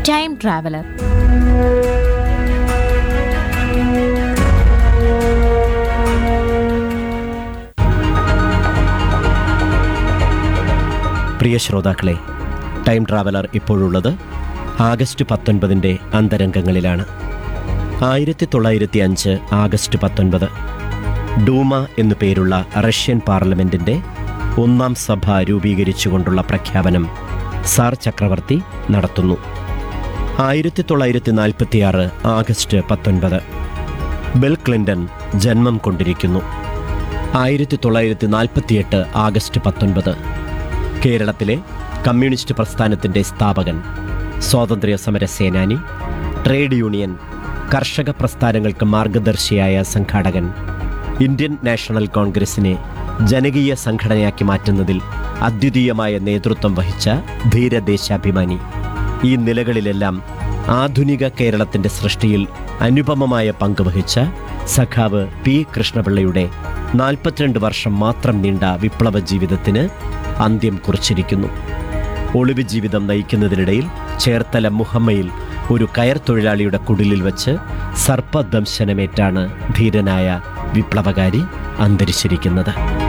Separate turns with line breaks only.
time traveller
പ്രിയ ശ്രോതാക്കളെ time traveller ഇപ്പോഴുള്ളത് ആഗസ്റ്റ് പത്തൊൻപതിൻ്റെ അന്തരംഗങ്ങളിലാണ് ആയിരത്തി തൊള്ളായിരത്തി അഞ്ച് ആഗസ്റ്റ് പത്തൊൻപത് ഡൂമ എന്നു പേരുള്ള റഷ്യൻ പാർലമെൻറ്റിൻ്റെ ഒന്നാം സഭ രൂപീകരിച്ചുകൊണ്ടുള്ള പ്രഖ്യാപനം സാർ ചക്രവർത്തി നടത്തുന്നു ആയിരത്തി തൊള്ളായിരത്തി നാൽപ്പത്തിയാറ് ആഗസ്റ്റ് പത്തൊൻപത് ബിൽ ക്ലിൻ്റൺ ജന്മം കൊണ്ടിരിക്കുന്നു ആയിരത്തി തൊള്ളായിരത്തി നാൽപ്പത്തിയെട്ട് ആഗസ്റ്റ് പത്തൊൻപത് കേരളത്തിലെ കമ്മ്യൂണിസ്റ്റ് പ്രസ്ഥാനത്തിൻ്റെ സ്ഥാപകൻ സ്വാതന്ത്ര്യ സമര സേനാനി ട്രേഡ് യൂണിയൻ കർഷക പ്രസ്ഥാനങ്ങൾക്ക് മാർഗദർശിയായ സംഘാടകൻ ഇന്ത്യൻ നാഷണൽ കോൺഗ്രസിനെ ജനകീയ സംഘടനയാക്കി മാറ്റുന്നതിൽ അദ്വിതീയമായ നേതൃത്വം വഹിച്ച ധീരദേശാഭിമാനി ഈ നിലകളിലെല്ലാം ആധുനിക കേരളത്തിൻ്റെ സൃഷ്ടിയിൽ അനുപമമായ പങ്ക് വഹിച്ച സഖാവ് പി കൃഷ്ണപിള്ളയുടെ നാൽപ്പത്തിരണ്ട് വർഷം മാത്രം നീണ്ട വിപ്ലവ ജീവിതത്തിന് അന്ത്യം കുറിച്ചിരിക്കുന്നു ഒളിവ് ജീവിതം നയിക്കുന്നതിനിടയിൽ ചേർത്തല മുഹമ്മയിൽ ഒരു കയർ തൊഴിലാളിയുടെ കുടിലിൽ വച്ച് സർപ്പദംശനമേറ്റാണ് ധീരനായ വിപ്ലവകാരി അന്തരിച്ചിരിക്കുന്നത്